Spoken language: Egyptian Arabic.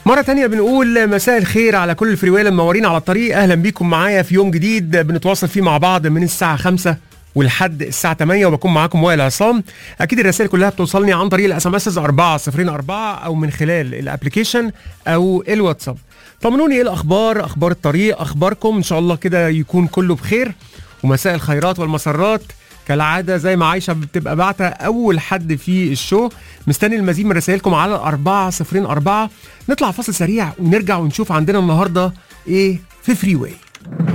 مرة تانية بنقول مساء الخير على كل الفريويل المنورين على الطريق أهلا بيكم معايا في يوم جديد بنتواصل فيه مع بعض من الساعة 5 ولحد الساعة 8 وبكون معاكم وائل عصام أكيد الرسائل كلها بتوصلني عن طريق الاس ام اس 404 أو من خلال الابلكيشن أو الواتساب طمنوني إيه الأخبار أخبار الطريق أخباركم إن شاء الله كده يكون كله بخير ومساء الخيرات والمسرات كالعادة زي ما عايشة بتبقى بعتة أول حد في الشو مستني المزيد من رسائلكم على الأربعة صفرين أربعة نطلع فاصل سريع ونرجع ونشوف عندنا النهاردة إيه في فري واي